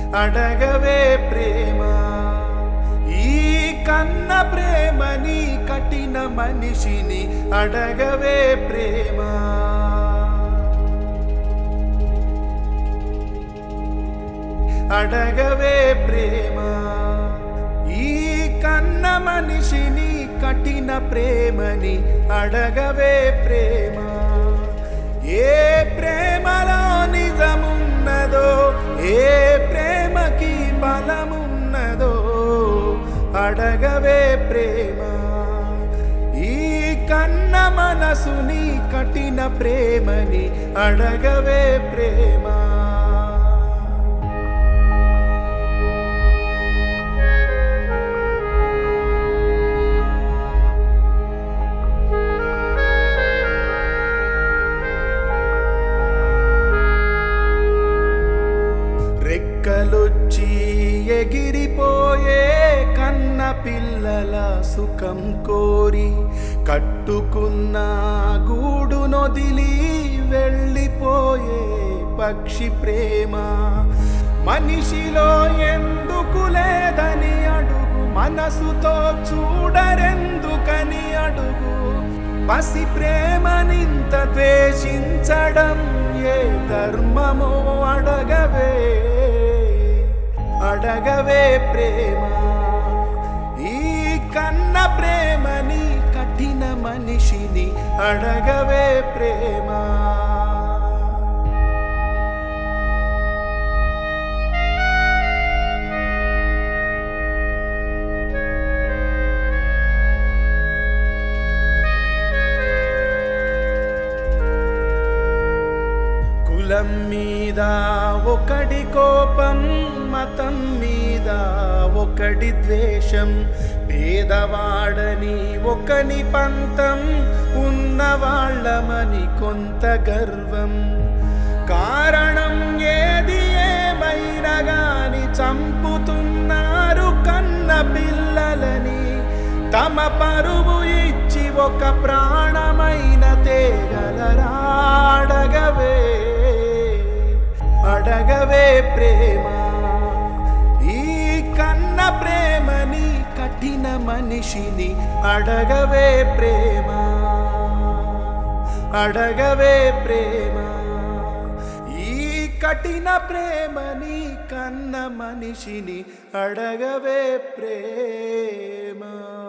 అడగవే ప్రేమ ఈ కన్న ప్రేమని కఠిన మనిషిని అడగవే ప్రేమ అడగవే ప్రేమ ఈ కన్న మనిషిని కఠిన ప్రేమని అడగవే ప్రేమ ఏ ప్రేమలో నిజమున్నదో ఏ ప్రేమకి బలమున్నదో అడగవే ప్రేమ ఈ కన్న మనసుని కఠిన ప్రేమని అడగవే ప్రేమ రెక్కలొచ్చి ఎగిరిపోయే కన్న పిల్లల సుఖం కోరి కట్టుకున్న గూడు నొదిలి వెళ్ళిపోయే పక్షి ప్రేమ మనిషిలో ఎందుకు లేదని అడుగు మనసుతో చూడరెందుకని అడుగు పసి ప్రేమనింత ద్వేషించడం ఏ ధర్మమో అడగవే అడగవే ప్రేమ ఈ కన్న ప్రేమని కఠిన మనిషిని అడగవే ప్రేమ కులం మీద ఒకటి కోపం మతం మీద ఒకటి ద్వేషం పేదవాడని ఒకని పంతం ఉన్నవాళ్ళమని కొంత గర్వం కారణం ఏది ఏమైనా గాని చంపుతున్నారు కన్న పిల్లలని తమ పరువు ఇచ్చి ఒక ప్రాణమైన తేగలరా అడగవే అడగవే ప్రేమ ఈ కన్న ప్రేమని కఠిన మనిషిని అడగవే ప్రేమ అడగవే ప్రేమ ఈ కఠిన ప్రేమని కన్న మనిషిని అడగవే ప్రేమ